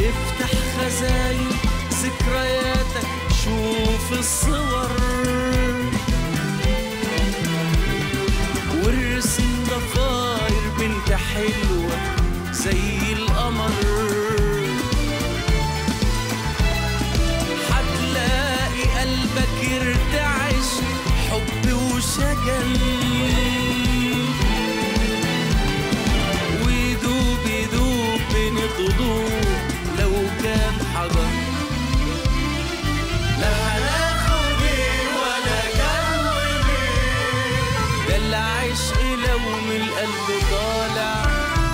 افتح خزاين ذكرياتك شوف الصور وارسم ضفاير بنت حلوة زي القمر هتلاقي قلبك يرتعش حب وشجن ويدوب يدوب بين الضلوع لو كان حجر لا هناخد ايه ولا جنب ده العشق لو من القلب طالع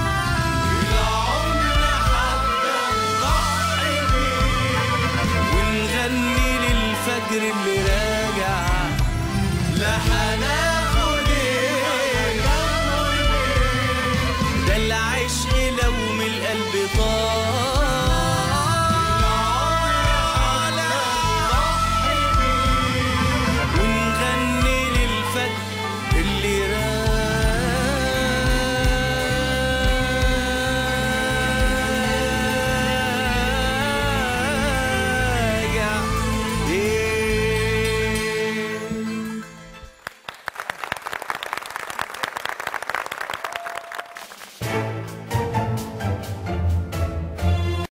العمر حتى نضحي ونغني للفجر اللي راجع لا هناخد ايه ده العشق لو من القلب طالع